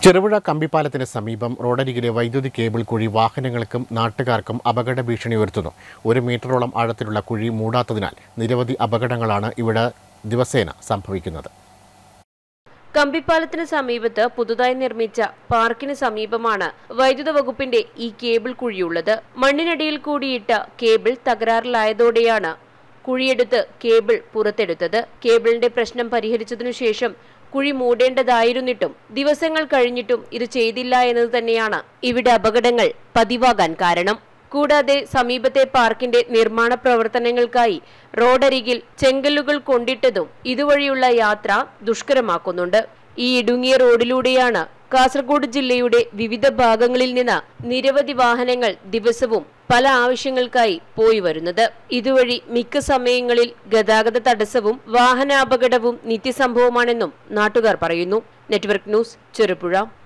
ചെറുപുഴ കമ്പിപ്പാലത്തിന് സമീപം റോഡരികിലെ വൈദ്യുതി കേബിൾ കുഴി വാഹനങ്ങൾക്കും നാട്ടുകാർക്കും അപകട ഭീഷണി ഉയർത്തുന്നു ഒരു മീറ്ററോളം ആഴത്തിലുള്ള കുഴി മൂടാത്തതിനാൽ നിരവധി അപകടങ്ങളാണ് ഇവിടെ ദിവസേന സംഭവിക്കുന്നത് കമ്പിപ്പാലത്തിന് സമീപത്ത് പുതുതായി നിർമ്മിച്ച പാർക്കിന് സമീപമാണ് വൈദ്യുത വകുപ്പിന്റെ ഈ കേബിൾ കുഴിയുള്ളത് മണ്ണിനടിയിൽ കൂടിയിട്ട കേബിൾ തകരാറിലായതോടെയാണ് കുഴിയെടുത്ത് കേബിൾ പുറത്തെടുത്തത് കേബിളിന്റെ പ്രശ്നം പരിഹരിച്ചതിനു ശേഷം കുഴി മൂടേണ്ടതായിരുന്നിട്ടും ദിവസങ്ങൾ കഴിഞ്ഞിട്ടും ഇത് ചെയ്തില്ല എന്നത് തന്നെയാണ് ഇവിടെ അപകടങ്ങൾ പതിവാകാൻ കാരണം കൂടാതെ സമീപത്തെ പാർക്കിന്റെ നിർമ്മാണ പ്രവർത്തനങ്ങൾക്കായി റോഡരികിൽ ചെങ്കല്ലുകൾ കൊണ്ടിട്ടതും ഇതുവഴിയുള്ള യാത്ര ദുഷ്കരമാക്കുന്നുണ്ട് ഈ ഇടുങ്ങിയ റോഡിലൂടെയാണ് കാസർഗോഡ് ജില്ലയുടെ വിവിധ ഭാഗങ്ങളിൽ നിന്ന് നിരവധി വാഹനങ്ങൾ ദിവസവും പല ആവശ്യങ്ങൾക്കായി പോയി വരുന്നത് ഇതുവഴി മിക്ക സമയങ്ങളിൽ ഗതാഗത തടസ്സവും വാഹനാപകടവും നിത്യസംഭവമാണെന്നും നാട്ടുകാർ പറയുന്നു നെറ്റ്വർക്ക് ന്യൂസ് ചെറുപുഴ